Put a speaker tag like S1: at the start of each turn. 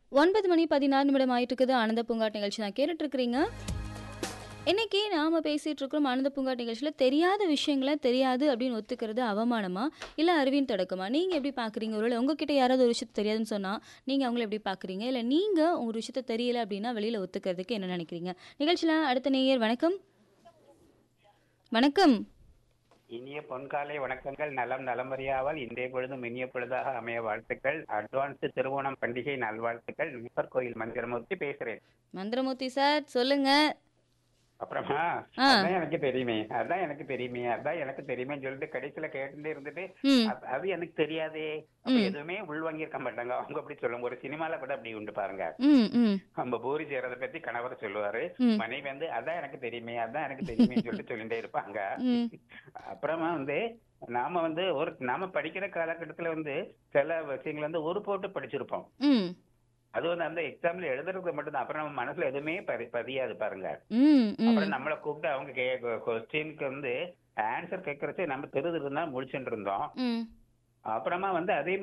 S1: ஒன்பது மணி பதினாறு நிமிடம் ஆயிட்டு இருக்குது ஆனந்த பூங்காட் நிகழ்ச்சி நான் கேட்டுட்டு இருக்கிறீங்க இன்னைக்கு நாம பேசிட்டு இருக்கிறோம் ஆனந்த பூங்காட் நிகழ்ச்சியில் தெரியாத விஷயங்களை தெரியாது அப்படின்னு ஒத்துக்கிறது அவமானமா இல்லை அறிவின் தொடக்கமா நீங்க எப்படி பாக்குறீங்க ஒருவேளை உங்ககிட்ட யாராவது ஒரு விஷயத்தை தெரியாதுன்னு சொன்னா நீங்க அவங்கள எப்படி பாக்குறீங்க இல்லை நீங்க உங்க ஒரு விஷயத்த தெரியல அப்படின்னா வெளியில ஒத்துக்கிறதுக்கு என்ன நினைக்கிறீங்க நிகழ்ச்சியில அடுத்த நேயர் வணக்கம் வணக்கம்
S2: இனிய பொன்காலை வணக்கங்கள் நலம் நலமறியாமல் இன்றைய பொழுதும் இனிய பொழுதாக அமைய வாழ்த்துக்கள் அட்வான்ஸ் திருவோணம் பண்டிகை நல்வாழ்த்துக்கள் நூப்பர் கோயில் மந்திரமூர்த்தி பேசுறேன்
S1: மந்திரமூர்த்தி சார் சொல்லுங்க
S2: அப்புறமா
S1: ஆ.
S2: அதான் எனக்கு தெரியுமே அதான் எனக்கு தெரியுமே அதான் எனக்கு தெரியுமேன்னு சொல்லிட்டு கடைசியில கேட்டுட்டே இருந்துட்டு
S1: ம்
S2: அது- அது எனக்கு தெரியாதே அப்ப எதுவுமே உள்வாங்கி இருக்க மாட்டாங்க அவங்க அப்படி சொல்லுவாங்க ஒரு சினிமால கூட அப்படி உண்டு பாருங்க
S1: ம் ம்
S2: நம்ம பூரி செய்யறத பத்தி கணவர் சொல்லுவாரு
S1: ம்.
S2: மனைவி வந்து அதான் எனக்கு தெரியுமே அதான் எனக்கு தெரியுமே சொல்லிட்டு சொல்லிட்டே இருப்பாங்க
S1: ம்
S2: அப்புறமா வந்து நாம வந்து ஒரு நாம படிக்கிற காலகட்டத்துல வந்து சில விஷயங்கள் வந்து ஒரு போட்டு படிச்சிருப்போம்
S1: ம்
S2: அது வந்து அந்த எக்ஸாம்ல எழுதுறது மட்டும்தான் அப்புறம் நம்ம மனசுல எதுவுமே பதி- பதியாது பாருங்க
S1: ம் ம்
S2: அப்புறம் நம்மள கூப்பிட்டு அவங்க கொஸ்டினுக்கு வந்து ஆன்சர் கேட்கறச்சே நம்ம தெரிஞ்சு இருந்தா முடிச்சுட்டு இருந்தோம்
S1: ம்
S2: அப்புறமா வந்து அதே